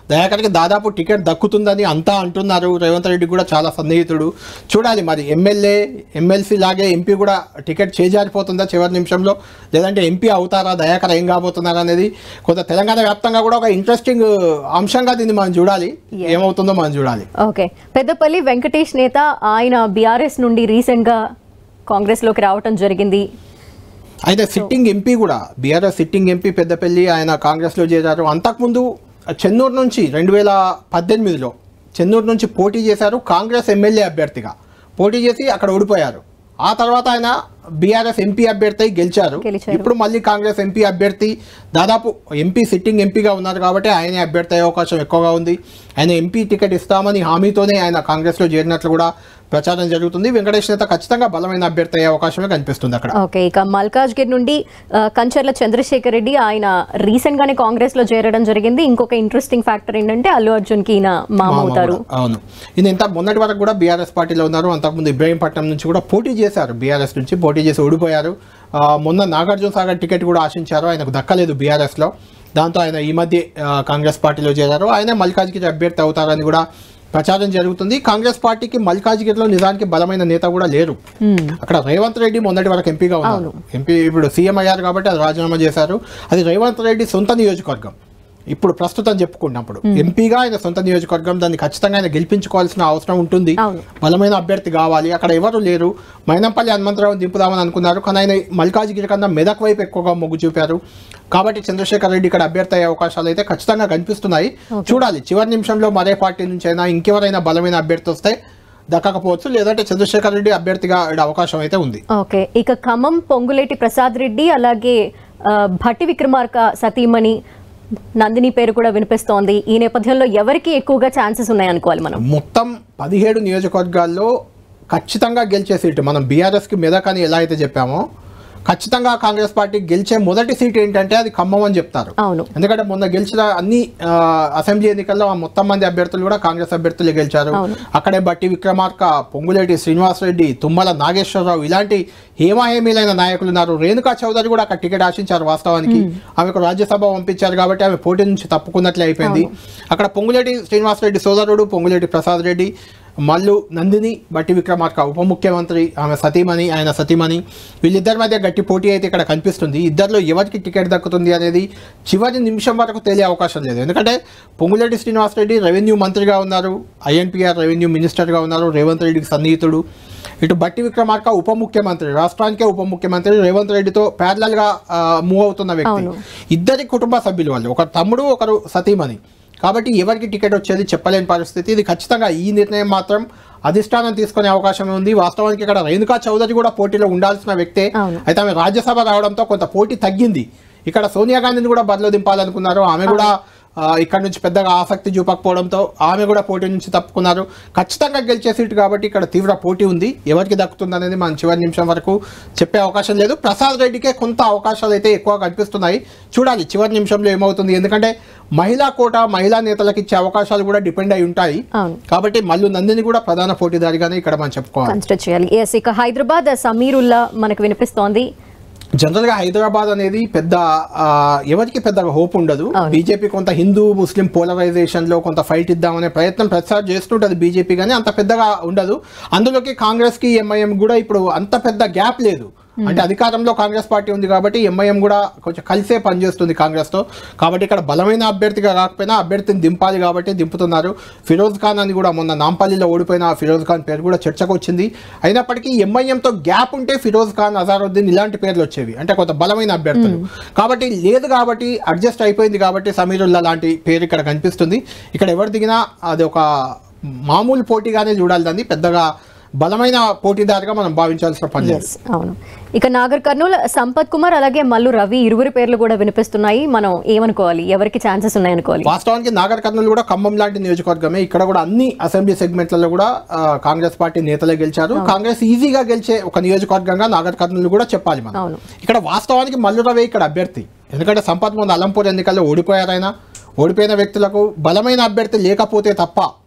దయాకర్కి దాదాపు టికెట్ దక్కుతుందని అంతా అంటున్నారు రేవంత్ రెడ్డి కూడా చాలా సన్నిహితుడు చూడాలి మరి ఎమ్మెల్యే ఎమ్మెల్సీ లాగే ఎంపీ కూడా టికెట్ చేజారిపోతుందా చివరి నిమిషంలో లేదంటే ఎంపీ అవుతారా దయాకర్ ఏం కాబోతున్నారా అనేది కొంత తెలంగాణ వ్యాప్తంగా కూడా ఒక ఇంట్రెస్టింగ్ అంశంగా దీన్ని మనం చూడాలి ఏమవుతుందో మనం చూడాలి ఓకే పెద్దపల్లి వెంకటేష్ నేత ఆయన బీఆర్ఎస్ నుండి రీసెంట్ గా కాంగ్రెస్ లోకి రావటం జరిగింది అయితే సిట్టింగ్ ఎంపీ కూడా బీఆర్ఎస్ సిట్టింగ్ ఎంపీ పెద్దపల్లి ఆయన కాంగ్రెస్లో చేరారు అంతకుముందు చెన్నూరు నుంచి రెండు వేల పద్దెనిమిదిలో చెన్నూరు నుంచి పోటీ చేశారు కాంగ్రెస్ ఎమ్మెల్యే అభ్యర్థిగా పోటీ చేసి అక్కడ ఓడిపోయారు ఆ తర్వాత ఆయన బీఆర్ఎస్ ఎంపీ అభ్యర్థి అయి గెలిచారు గెలిచారు. ఇప్పుడు మళ్ళీ కాంగ్రెస్ ఎంపీ అభ్యర్థి దాదాపు ఎంపీ సిట్టింగ్ ఎంపీగా ఉన్నారు కాబట్టి ఆయనే అభ్యర్థి అయ్యే అవకాశం ఎక్కువగా ఉంది ఆయన ఎంపీ టికెట్ ఇస్తామని హామీతోనే ఆయన కాంగ్రెస్లో చేరినట్లు కూడా ప్రచారం జరుగుతుంది వెంకటేష్ నేత ఖచ్చితంగా బలమైన అభ్యర్థి అయ్యే అవకాశమే కనిపిస్తుంది అక్కడ ఓకే ఇక మల్కాజ్గిరి నుండి ఆ, కంచర్ల చంద్రశేఖర్ రెడ్డి ఆయన రీసెంట్ గానే కాంగ్రెస్ లో చేరడం జరిగింది ఇంకొక ఇంట్రెస్టింగ్ ఫ్యాక్టర్ ఏంటంటే అల్లు అర్జున్ కి ఈయన మామ మామ అవుతారు కూడా, అవును ఈయన ఇంత మొన్నటి వరకు కూడా బీఆర్ఎస్ పార్టీలో ఉన్నారు అంతకుముందు ఇబ్రాహీంపట్నం నుంచి కూడా పోటీ చేశారు బీఆర్ఎస్ నుంచి పోటీ చేసి ఓడిపోయారు ఆ, మొన్న నాగార్జున సాగర్ టికెట్ కూడా ఆశించారు ఆయనకు దక్కలేదు బీఆర్ఎస్లో దాంతో ఆయన ఈ మధ్య ఆ, కాంగ్రెస్ పార్టీలో చేరారు ఆయన మల్కాజ్గిరి అభ్యర్థి అవుతారని కూడా ప్రచారం జరుగుతుంది కాంగ్రెస్ పార్టీకి మల్కాజ్గిరిలో నిజానికి బలమైన నేత కూడా లేరు అక్కడ రేవంత్ రెడ్డి మొన్నటి వరకు ఎంపీగా ఉన్నారు ఎంపీ ఇప్పుడు సీఎం అయ్యారు కాబట్టి అది రాజీనామా చేశారు అది రేవంత్ రెడ్డి సొంత నియోజకవర్గం ఇప్పుడు ప్రస్తుతం చెప్పుకున్నప్పుడు ఎంపీగా ఆయన సొంత నియోజకవర్గం దాన్ని ఖచ్చితంగా ఆయన గెలిపించుకోవాల్సిన అవసరం ఉంటుంది అవును. బలమైన అభ్యర్థి కావాలి అక్కడ ఎవరు లేరు మైనంపల్లి హనుమంతరావు దింపుదామని అనుకున్నారు కానీ ఆయన మల్కాజిగిరి కన్నా మెదక్ వైపు ఎక్కువగా మొగ్గు చూపారు కాబట్టి చంద్రశేఖర్ రెడ్డి ఇక్కడ అభ్యర్థి అయ్యే అవకాశాలు అయితే ఖచ్చితంగా కనిపిస్తున్నాయి చూడాలి చివరి నిమిషంలో మరే పార్టీ నుంచి అయినా ఇంకెవరైనా బలమైన అభ్యర్థి వస్తే దక్కకపోవచ్చు లేదంటే చంద్రశేఖర్ రెడ్డి అభ్యర్థిగా ఈడ అవకాశం అయితే ఉంది ఓకే ఇక ఖమ్మం పొంగులేటి ప్రసాద్ రెడ్డి అలాగే ఆ, భట్టి విక్రమార్క సతీమణి నందిని పేరు కూడా వినిపిస్తోంది ఈ నేపథ్యంలో ఎవరికి ఎక్కువగా ఛాన్సెస్ ఉన్నాయనుకోవాలి మనం మొత్తం పదిహేడు నియోజకవర్గాల్లో ఖచ్చితంగా గెలిచే సీటు మనం బీఆర్ఎస్కి మెదక్ అని ఎలా అయితే చెప్పామో ఖచ్చితంగా కాంగ్రెస్ పార్టీ గెలిచే మొదటి సీట్ ఏంటంటే అది ఖమ్మం అని చెప్తారు అవును ఎందుకంటే మొన్న గెలిచిన అన్ని ఆ, అసెంబ్లీ ఎన్నికల్లో ఆ మొత్తం మంది అభ్యర్థులు కూడా కాంగ్రెస్ అభ్యర్థులే గెలిచారు అవును. అక్కడే బట్టి విక్రమార్క పొంగులేటి శ్రీనివాసరెడ్డి తుమ్మల నాగేశ్వరరావు ఇలాంటి హేమాహేమీలైన నాయకులు ఉన్నారు రేణుకా చౌదరి కూడా అక్కడ టికెట్ ఆశించారు వాస్తవానికి ఆమెకు రాజ్యసభ పంపించారు కాబట్టి ఆమె పోటీ నుంచి తప్పుకున్నట్లే అయిపోయింది అక్కడ పొంగులేటి శ్రీనివాసరెడ్డి సోదరుడు పొంగులేటి ప్రసాద్ రెడ్డి మల్లు నందిని బట్టి విక్రమార్క ఉప ముఖ్యమంత్రి ఆమె సతీమణి ఆయన సతీమణి వీళ్ళిద్దరి మధ్య గట్టి పోటీ అయితే ఇక్కడ కనిపిస్తుంది ఇద్దరిలో ఎవరికి టికెట్ దక్కుతుంది అనేది చివరి నిమిషం వరకు తేలే అవకాశం లేదు ఎందుకంటే పొంగులేటి శ్రీనివాసరెడ్డి రెవెన్యూ మంత్రిగా ఉన్నారు ఐఎన్పిఆర్ రెవెన్యూ మినిస్టర్గా ఉన్నారు రేవంత్ రెడ్డికి సన్నిహితుడు ఇటు బట్టి విక్రమార్క ఉప ముఖ్యమంత్రి రాష్ట్రానికే ఉప ముఖ్యమంత్రి రేవంత్ రెడ్డితో ప్యారలల్గా మూవ్ అవుతున్న వ్యక్తి అవును. ఇద్దరి కుటుంబ సభ్యులు వాళ్ళు ఒక తమ్ముడు ఒకరు సతీమణి కాబట్టి ఎవరికి టికెట్ వచ్చేది చెప్పలేని పరిస్థితి ఇది ఖచ్చితంగా ఈ నిర్ణయం మాత్రం అధిష్టానం తీసుకునే అవకాశం ఉంది వాస్తవానికి ఇక్కడ రేణుకా చౌదరి కూడా పోటీలో ఉండాల్సిన వ్యక్తే అవును. అయితే ఆమె రాజ్యసభ రావడంతో కొంత పోటీ తగ్గింది ఇక్కడ సోనియా గాంధీని కూడా బరిలో దింపాలనుకున్నారు ఆమె కూడా ఆ, ఇక్కడ నుంచి పెద్దగా ఆసక్తి చూపకపోవడంతో ఆమె కూడా పోటీ నుంచి తప్పుకున్నారు ఖచ్చితంగా గెలిచే సీటు కాబట్టి ఇక్కడ తీవ్ర పోటీ ఉంది ఎవరికి దక్కుతుంది అనేది మనం చివరి నిమిషం వరకు చెప్పే అవకాశం లేదు ప్రసాద్ రెడ్డికే కొంత అవకాశాలు అయితే ఎక్కువ కనిపిస్తున్నాయి చూడాలి చివరి నిమిషంలో ఏమవుతుంది ఎందుకంటే మహిళా కోట మహిళా నేతలకు ఇచ్చే అవకాశాలు కూడా డిపెండ్ అయి ఉంటాయి అవును కాబట్టి మల్లు నందిని కూడా ప్రధాన పోటీదారిగానే ఇక్కడ మనం చెప్పుకోవాలి కన్సిడర్ చేయాలి ఎస్ ఇక హైదరాబాద్ సమీరుల్లా మనకు వినిపిస్తోంది జనరల్గా హైదరాబాద్ అనేది పెద్ద ఆ, ఎవరికి పెద్దగా హోప్ ఉండదు అవును. బీజేపీ కొంత హిందూ ముస్లిం పోలరైజేషన్ లో కొంత ఫైట్ ఇద్దామనే ప్రయత్నం ప్రతిసారి చేస్తుంటది బీజేపీ కానీ అంత పెద్దగా ఉండదు అందులోకి కాంగ్రెస్ కి ఎంఐఎం కూడా ఇప్పుడు అంత పెద్ద గ్యాప్ లేదు అంటే అధికారంలో కాంగ్రెస్ పార్టీ ఉంది కాబట్టి ఎంఐఎం కూడా కొంచెం కలిసే పనిచేస్తుంది కాంగ్రెస్ తో కాబట్టి ఇక్కడ బలమైన అభ్యర్థిగా కాకపోయినా అభ్యర్థిని దింపాలి కాబట్టి దింపుతున్నారు ఫిరోజ్ ఖాన్ అని కూడా మొన్న నాంపల్లిలో ఓడిపోయిన ఫిరోజ్ ఖాన్ పేరు కూడా చర్చకు వచ్చింది అయినప్పటికీ ఎంఐఎంతో గ్యాప్ ఉంటే ఫిరోజ్ ఖాన్ అజారుద్దీన్ ఇలాంటి పేర్లు వచ్చేవి అంటే కొంత బలమైన అభ్యర్థులు కాబట్టి లేదు కాబట్టి అడ్జస్ట్ అయిపోయింది కాబట్టి సమీరుల్లా లాంటి పేరు ఇక్కడ కనిపిస్తుంది ఇక్కడ ఎవరు దిగినా అది ఒక మామూలు పోటీగానే చూడాలి దాన్ని పెద్దగా బలమైన పోటీదారుగా మనం భావించాల్సిన పని లేదు ఎస్ అవును ఇక నాగర్ కర్నూలు సంపత్ కుమార్ అలాగే మల్లు రవి ఇరువురి పేర్లు కూడా వినిపిస్తున్నాయి మనం ఏమనుకోవాలి ఎవరికి ఛాన్సెస్ ఉన్నాయనుకోవాలి వాస్తవానికి నాగర్ కర్నూలు కూడా ఖమ్మం లాంటి నియోజకవర్గమే ఇక్కడ కూడా అన్ని అసెంబ్లీ సెగ్మెంట్లలో కూడా ఆ, కాంగ్రెస్ పార్టీ నేతలే గెలిచారు కాంగ్రెస్ ఈజీగా గెలిచే ఒక నియోజకవర్గంగా నాగర్ కర్నూలు కూడా చెప్పాలి మనం అవును ఇక్కడ వాస్తవానికి మల్లు రవి ఇక్కడ అభ్యర్థి ఎందుకంటే సంపత్ మొన్న అలంపూర్ ఎన్నికల్లో ఓడిపోయారు ఆయన ఓడిపోయిన వ్యక్తులకు బలమైన అభ్యర్థి లేకపోతే తప్ప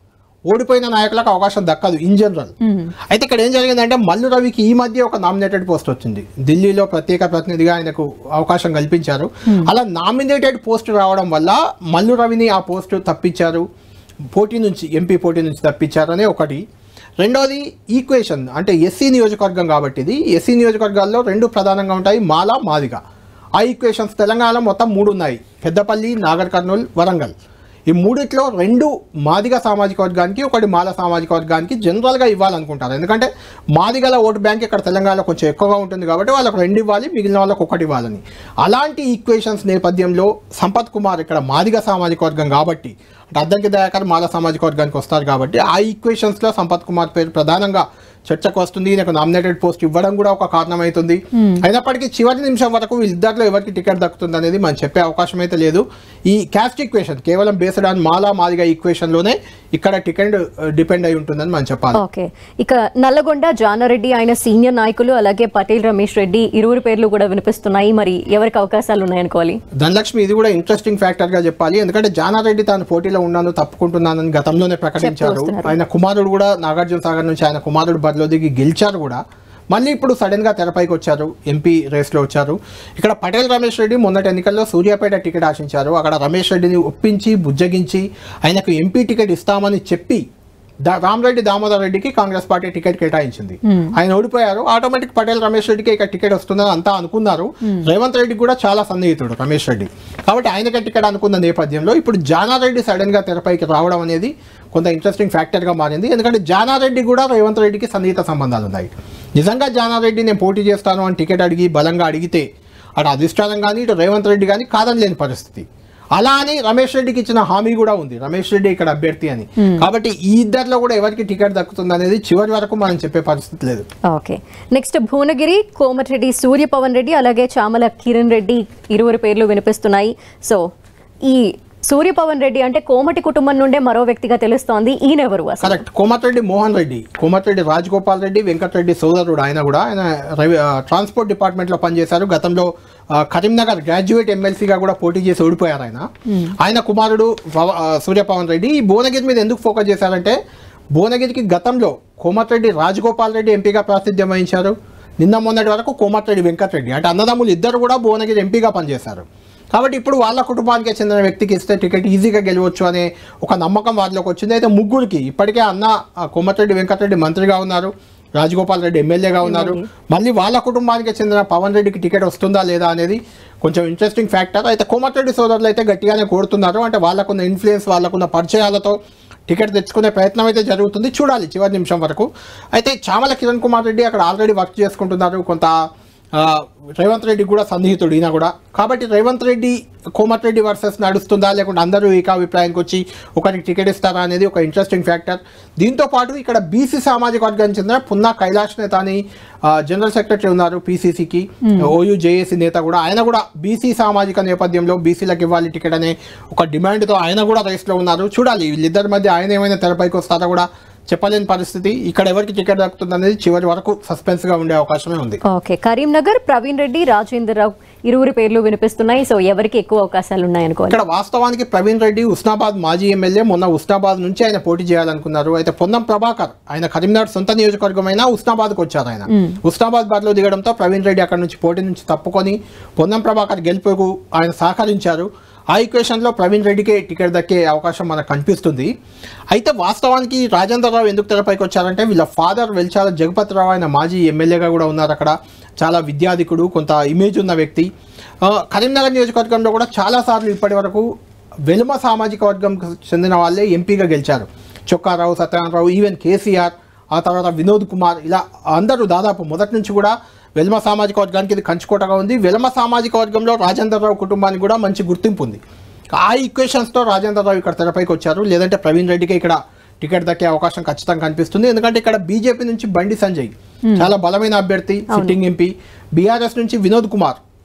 ఓడిపోయిన నాయకులకు అవకాశం దక్కదు ఇన్ జనరల్ అయితే ఇక్కడ ఏం జరిగిందంటే మల్లు రవికి ఈ మధ్య ఒక నామినేటెడ్ పోస్ట్ వచ్చింది ఢిల్లీలో ప్రత్యేక ప్రతినిధిగా ఆయనకు అవకాశం కల్పించారు అలా నామినేటెడ్ పోస్ట్ రావడం వల్ల మల్లు రవిని ఆ పోస్ట్ తప్పించారు పోటీ నుంచి ఎంపీ పోటీ నుంచి తప్పించారనే ఒకటి రెండోది ఈక్వేషన్ అంటే ఎస్సీ నియోజకవర్గం కాబట్టి ఇది ఎస్సీ నియోజకవర్గాల్లో రెండు ప్రధానంగా ఉంటాయి మాల మాదిగ ఆ ఈక్వేషన్స్ తెలంగాణలో మొత్తం మూడు ఉన్నాయి పెద్దపల్లి నాగర్ కర్నూల్ వరంగల్ ఈ మూడిట్లో రెండు మాదిగ సామాజిక వర్గానికి ఒకటి మాల సామాజిక వర్గానికి జనరల్గా ఇవ్వాలనుకుంటారు ఎందుకంటే మాదిగల ఓటు బ్యాంక్ ఇక్కడ తెలంగాణలో కొంచెం ఎక్కువగా ఉంటుంది కాబట్టి వాళ్ళకు రెండు ఇవ్వాలి మిగిలిన వాళ్ళకు ఒకటి ఇవ్వాలని అలాంటి ఈక్వేషన్స్ నేపథ్యంలో సంపత్ కుమార్ ఇక్కడ మాదిగ సామాజిక వర్గం కాబట్టి అంటే అద్దంకి దయాకర్ మాల సామాజిక వర్గానికి వస్తారు కాబట్టి ఆ ఈక్వేషన్స్లో సంపత్ కుమార్ పేరు ప్రధానంగా చర్చకు వస్తుంది ఈయనకు నామినేటెడ్ పోస్ట్ ఇవ్వడం కూడా ఒక కారణమవుతుంది అయినప్పటికీ చివరి నిమిషం వరకు వీళ్ళిద్దరిలో ఎవరికి టికెట్ దక్కుతుంది అనేది మనం చెప్పే అవకాశం అయితే లేదు ఈ క్యాస్ట్ ఈక్వేషన్ కేవలం బేస్డ్ ఆన్ మాలా మాదిగా ఈక్వేషన్లోనే ఇక్కడ టికెట్ డిపెండ్ అయి ఉంటుందని మనం చెప్పాలి ఓకే ఇక నల్లగొండ జానారెడ్డి ఆయన సీనియర్ నాయకులు అలాగే పటేల్ రమేష్ రెడ్డి ఇరువురు పేర్లు కూడా వినిపిస్తున్నాయి మరి ఎవరికి అవకాశాలు ఉన్నాయనుకోవాలి ధనలక్ష్మి ఇది కూడా ఇంట్రెస్టింగ్ ఫ్యాక్టర్ గా చెప్పాలి ఎందుకంటే జానారెడ్డి తాను పోటీలో ఉన్నాను తప్పుకుంటున్నానని గతంలోనే ప్రకటించారు వస్తున్నారు. ఆయన కుమారుడు కూడా నాగార్జున సాగర్ నుంచి ఆయన కుమారుడు బరిలో దిగి గెలిచారు కూడా మళ్ళీ ఇప్పుడు సడన్ గా తెరపైకి వచ్చారు ఎంపీ రేస్లో వచ్చారు ఇక్కడ పటేల్ రమేష్ రెడ్డి మొన్నటి ఎన్నికల్లో సూర్యాపేట టికెట్ ఆశించారు అక్కడ రమేష్ రెడ్డిని ఒప్పించి బుజ్జగించి ఆయనకు ఎంపీ టికెట్ ఇస్తామని చెప్పి దా రామరెడ్డి దామోదర్ రెడ్డికి కాంగ్రెస్ పార్టీ టికెట్ కేటాయించింది ఆయన ఓడిపోయారు ఆటోమేటిక్ పటేల్ రమేష్ రెడ్డికి ఇక టికెట్ వస్తుందని అంతా అనుకున్నారు రేవంత్ రెడ్డి కూడా చాలా సన్నిహితుడు రమేష్ రెడ్డి కాబట్టి ఆయనకి టికెట్ అనుకున్న నేపథ్యంలో ఇప్పుడు జానారెడ్డి సడన్ గా తెరపైకి రావడం అనేది కొంత ఇంట్రెస్టింగ్ ఫ్యాక్టర్ గా మారింది ఎందుకంటే జానారెడ్డి కూడా రేవంత్ రెడ్డికి సన్నిహిత సంబంధాలు ఉన్నాయి నిజంగా జానారెడ్డి నేను పోటీ చేస్తాను అని టికెట్ అడిగి బలంగా అడిగితే అటు అధిష్టానం కానీ ఇటు రేవంత్ రెడ్డి కానీ కాదని లేని పరిస్థితి అలా అని రమేష్ రెడ్డికి ఇచ్చిన హామీ కూడా ఉంది రమేష్ రెడ్డి ఇక్కడ అభ్యర్థి అని కాబట్టి ఈ ఇద్దరిలో కూడా ఎవరికి టికెట్ దక్కుతుంది అనేది చివరి వరకు మనం చెప్పే పరిస్థితి లేదు ఓకే నెక్స్ట్ భువనగిరి కోమటిరెడ్డి సూర్య పవన్ రెడ్డి అలాగే చామల కిరణ్ రెడ్డి ఇరువురు పేర్లు వినిపిస్తున్నాయి సో ఈ సూర్య పవన్ రెడ్డి అంటే కోమటి కుటుంబం నుండే మరో వ్యక్తిగా తెలుస్తోంది ఈయన ఎవరు అసలు కరెక్ట్ కోమటిరెడ్డి మోహన్ రెడ్డి కోమటిరెడ్డి రాజగోపాల్ రెడ్డి వెంకటరెడ్డి సోదరుడు ఆయన కూడా ఆయన రవి- ఆ, ట్రాన్స్పోర్ట్ డిపార్ట్మెంట్లో పనిచేశారు గతంలో ఆ, కరీంనగర్ గ్రాడ్యుయేట్ ఎమ్మెల్సీగా కూడా పోటీ చేసి ఓడిపోయారు ఆయన ఆయన కుమారుడు పవ- ఆ, సూర్యపవన్ రెడ్డి ఈ భువనగిరి మీద ఎందుకు ఫోకస్ చేశారంటే భువనగిరికి గతంలో కోమటిరెడ్డి రాజగోపాల్ రెడ్డి ఎంపీగా ప్రాతినిధ్యం వహించారు నిన్న మొన్నటి వరకు కోమటిరెడ్డి వెంకటరెడ్డి అంటే అన్నదమ్ములు ఇద్దరు కూడా భువనగిరి ఎంపీగా పనిచేశారు కాబట్టి ఇప్పుడు వాళ్ళ కుటుంబానికి చెందిన వ్యక్తికి ఇస్తే టికెట్ ఈజీగా గెలవచ్చు అనే ఒక నమ్మకం వాళ్ళకి వచ్చింది అయితే ముగ్గురికి ఇప్పటికే అన్న ఆ, కొమ్మటిరెడ్డి వెంకటరెడ్డి మంత్రిగా ఉన్నారు రాజగోపాల్ రెడ్డి ఎమ్మెల్యేగా ఉన్నారు మళ్ళీ వాళ్ళ కుటుంబానికి చెందిన పవన్ రెడ్డికి టికెట్ వస్తుందా లేదా అనేది కొంచెం ఇంట్రెస్టింగ్ ఫ్యాక్టర్ అయితే కోమటిరెడ్డి సోదరులు అయితే గట్టిగానే కోరుతున్నారు అంటే వాళ్ళకున్న ఇన్ఫ్లుయెన్స్ వాళ్ళకున్న పరిచయాలతో టికెట్ తెచ్చుకునే ప్రయత్నం అయితే జరుగుతుంది చూడాలి చివరి నిమిషం వరకు అయితే చామల కిరణ్ కుమార్ రెడ్డి అక్కడ ఆల్రెడీ వర్క్ చేసుకుంటున్నారు కొంత ఆ, రేవంత్ రెడ్డి కూడా సన్నిహితుడు ఈయన కూడా కాబట్టి రేవంత్ రెడ్డి కోమటిరెడ్డి వర్సెస్ నడుస్తుందా లేకుంటే అందరూ ఏకాభిప్రాయానికి వచ్చి ఒకరికి టికెట్ ఇస్తారా అనేది ఒక ఇంట్రెస్టింగ్ ఫ్యాక్టర్ దీంతో పాటు ఇక్కడ బీసీ సామాజిక వర్గానికి చెందిన పున్నా కైలాష్ నేత అని ఆ, జనరల్ సెక్రటరీ ఉన్నారు పీసీసీకి ఓయూ జేఏసీ నేత కూడా ఆయన కూడా బీసీ సామాజిక నేపథ్యంలో బీసీలకు ఇవ్వాలి టికెట్ అనే ఒక డిమాండ్తో ఆయన కూడా రేస్లో ఉన్నారు చూడాలి వీళ్ళిద్దరి మధ్య ఆయన ఏమైనా తెరపైకి వస్తారా కూడా చెప్పలేని పరిస్థితి ఇక్కడ ఎవరికి టికెట్ దక్కుతుంది అనేది చివరి వరకు సస్పెన్స్ గా ఉండే అవకాశమే ఉంది ఓకే కరీంనగర్ ప్రవీణ్ రెడ్డి రాజేందర్ రావు ఇరువురి పేర్లు వినిపిస్తున్నాయి సో ఎవరికి ఎక్కువ అవకాశాలు ఉన్నాయనుకోవాలి ఇక్కడ వాస్తవానికి ప్రవీణ్ రెడ్డి ఉస్నాబాద్ మాజీ ఎమ్మెల్యే మొన్న ఉస్నాబాద్ నుంచి ఆయన పోటీ చేయాలనుకున్నారు అయితే పొన్నం ప్రభాకర్ ఆయన కరీంనగర్ సొంత నియోజకవర్గమైన ఉస్నాబాద్కు వచ్చారు ఆయన ఉస్నాబాద్ బాద్లో దిగడంతో ప్రవీణ్ రెడ్డి అక్కడ నుంచి పోటీ నుంచి తప్పుకొని పొన్నం ప్రభాకర్ గెలుపుకు ఆయన సహకరించారు ఆ ఈక్వేషన్లో ప్రవీణ్ రెడ్డికే టికెట్ దక్కే అవకాశం మనకు కనిపిస్తుంది అయితే వాస్తవానికి రాజేందర్ రావు ఎందుకు తెరపైకి వచ్చారంటే వీళ్ళ ఫాదర్ వెల్చాల జగపతిరావు ఆయన మాజీ ఎమ్మెల్యేగా కూడా ఉన్నారు అక్కడ చాలా విద్యాధికుడు కొంత ఇమేజ్ ఉన్న వ్యక్తి ఆ, కరీంనగర్ నియోజకవర్గంలో కూడా చాలాసార్లు ఇప్పటి వరకు వెలుమ సామాజిక వర్గంకు చెందిన వాళ్ళే ఎంపీగా గెలిచారు చొక్కారావు సత్యనారాయణరావు ఈవెన్ కేసీఆర్ ఆ తర్వాత వినోద్ కుమార్ ఇలా అందరూ దాదాపు మొదటి నుంచి కూడా వెల్మ సామాజిక వర్గానికి ఇది కంచుకోటగా ఉంది వెల్మ సామాజిక వర్గంలో రాజేందర్ రావు కుటుంబానికి కూడా మంచి గుర్తింపు ఉంది ఆ ఈక్వేషన్స్తో రాజేందర్ రావు ఇక్కడ తెరపైకి వచ్చారు లేదంటే ప్రవీణ్ రెడ్డికి ఇక్కడ టికెట్ దక్కే అవకాశం ఖచ్చితంగా కనిపిస్తుంది ఎందుకంటే ఇక్కడ బీజేపీ నుంచి బండి సంజయ్ చాలా బలమైన అభ్యర్థి సిట్టింగ్ ఎంపీ బీఆర్ఎస్ నుంచి వినోద్ కుమార్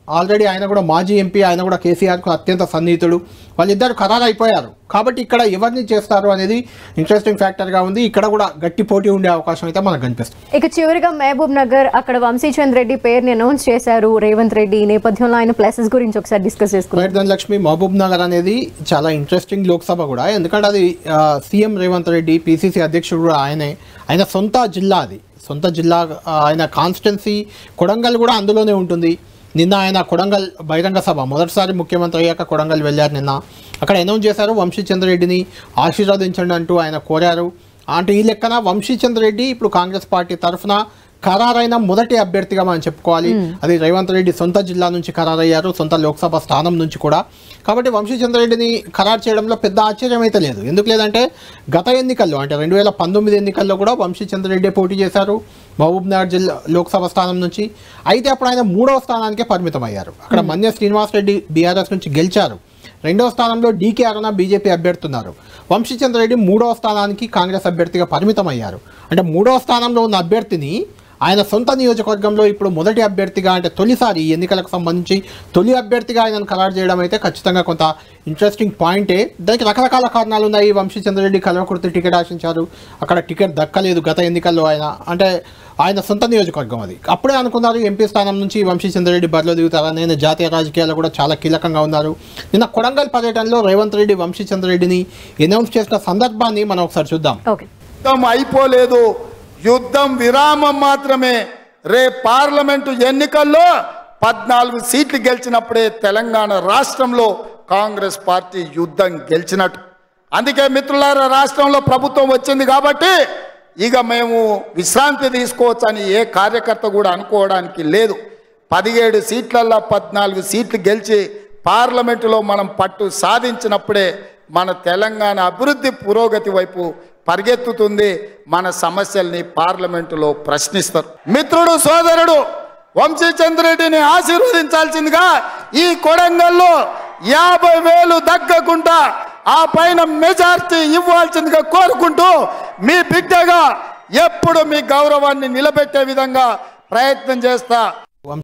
ఆల్రెడీ ఆయన కూడా మాజీ ఎంపీ ఆయన కూడా కేసీఆర్కు అత్యంత సన్నిహితుడు వాళ్ళిద్దరు ఖరారు అయిపోయారు కాబట్టి ఇక్కడ ఎవరిని చేస్తారు అనేది ఇంట్రెస్టింగ్ ఫ్యాక్టర్గా ఉంది ఇక్కడ కూడా గట్టి పోటీ ఉండే అవకాశం అయితే మనకు కనిపిస్తుంది ఇక చివరిగా మహబూబ్ నగర్ అక్కడ వంశీచంద్ రెడ్డి పేరుని అనౌన్స్ చేశారు రేవంత్ రెడ్డి ఈ నేపథ్యంలో ఆయన ప్లసెస్ గురించి ఒకసారి డిస్కస్ చేసుకున్నాం రైట్ ధనలక్ష్మి మహబూబ్ నగర్ అనేది చాలా ఇంట్రెస్టింగ్ లోక్సభ కూడా ఎందుకంటే అది ఆ, సీఎం రేవంత్ రెడ్డి పిసిసి అధ్యక్షుడు కూడా ఆయనే ఆయన సొంత జిల్లా అది సొంత జిల్లా ఆ, ఆయన కాన్స్టిట్యున్సీ కొడంగల్ కూడా అందులోనే ఉంటుంది నిన్న ఆయన కొడంగల్ బహిరంగ సభ మొదటిసారి ముఖ్యమంత్రి అయ్యాక కొడంగల్ వెళ్ళారు నిన్న అక్కడ అనౌన్స్ చేశారు వంశీచంద్రరెడ్డిని ఆశీర్వదించండి అంటూ ఆయన కోరారు అంటే ఈ లెక్కన వంశీచంద్రరెడ్డి ఇప్పుడు కాంగ్రెస్ పార్టీ తరఫున ఖరారైన మొదటి అభ్యర్థిగా మనం చెప్పుకోవాలి అది రేవంత్ రెడ్డి సొంత జిల్లా నుంచి ఖరారయ్యారు సొంత లోక్సభ స్థానం నుంచి కూడా కాబట్టి వంశీచంద్రరెడ్డిని ఖరారు చేయడంలో పెద్ద ఆశ్చర్యం అయితే లేదు ఎందుకు లేదంటే గత ఎన్నికల్లో అంటే రెండు వేల పంతొమ్మిది ఎన్నికల్లో కూడా వంశీచంద్రరెడ్డి పోటీ చేశారు మహబూబ్ నగర్ జిల్లా లోక్సభ స్థానం నుంచి అయితే అప్పుడు ఆయన మూడవ స్థానానికే పరిమితం అయ్యారు అక్కడ మన్య శ్రీనివాస్ రెడ్డి బీఆర్ఎస్ నుంచి గెలిచారు రెండవ స్థానంలో డీకే అరుణ బీజేపీ అభ్యర్థి ఉన్నారు వంశీచంద్రరెడ్డి మూడవ స్థానానికి కాంగ్రెస్ అభ్యర్థిగా పరిమితం అయ్యారు అంటే మూడవ స్థానంలో ఉన్న అభ్యర్థిని ఆయన సొంత నియోజకవర్గంలో ఇప్పుడు మొదటి అభ్యర్థిగా అంటే తొలిసారి ఈ ఎన్నికలకు సంబంధించి తొలి అభ్యర్థిగా ఆయనను ఖరారు చేయడం అయితే ఖచ్చితంగా కొంత ఇంట్రెస్టింగ్ పాయింటే దానికి రకరకాల కారణాలు ఉన్నాయి వంశీచంద్రరెడ్డి కల్వకుర్తి టికెట్ ఆశించారు అక్కడ టికెట్ దక్కలేదు గత ఎన్నికల్లో ఆయన అంటే ఆయన సొంత నియోజకవర్గం అది అప్పుడే అనుకున్నారు ఎంపీ స్థానం నుంచి వంశీచంద్రరెడ్డి బరిలో దిగుతారని ఆయన జాతీయ రాజకీయాల్లో కూడా చాలా కీలకంగా ఉన్నారు నిన్న కొడంగల్ పర్యటనలో రేవంత్ రెడ్డి వంశీచంద్రరెడ్డిని అనౌన్స్ చేసిన సందర్భాన్ని మనం ఒకసారి చూద్దాం ఓకే యుద్ధం అయిపోలేదు యుద్ధం విరామం మాత్రమే రే పార్లమెంటు ఎన్నికల్లో పద్నాలుగు సీట్లు గెలిచినప్పుడే తెలంగాణ రాష్ట్రంలో కాంగ్రెస్ పార్టీ యుద్ధం గెలిచినట్టు అందుకే మిత్రులారా రాష్ట్రంలో ప్రభుత్వం వచ్చింది కాబట్టి ఇక మేము విశ్రాంతి తీసుకోవచ్చని ఏ కార్యకర్త కూడా అనుకోవడానికి లేదు పదిహేడు సీట్లల్లో పద్నాలుగు సీట్లు గెలిచి పార్లమెంటులో మనం పట్టు సాధించినప్పుడే మన తెలంగాణ అభివృద్ధి పురోగతి వైపు పరిగెత్తుతుంది మన సమస్యల్ని పార్లమెంటులో ప్రశ్నిస్తారు మిత్రుడు సోదరుడు వంశీచంద్రెడ్డిని ఆశీర్వదించాల్సిందిగా ఈ కొడంగల్లో యాభై వేలు దగ్గకుండా ఆ పైన మెజార్టీ ఇవ్వాల్సిందిగా కోరుకుంటూ మీ బిడ్డగా ఎప్పుడు మీ గౌరవాన్ని నిలబెట్టే విధంగా ప్రయత్నం చేస్తా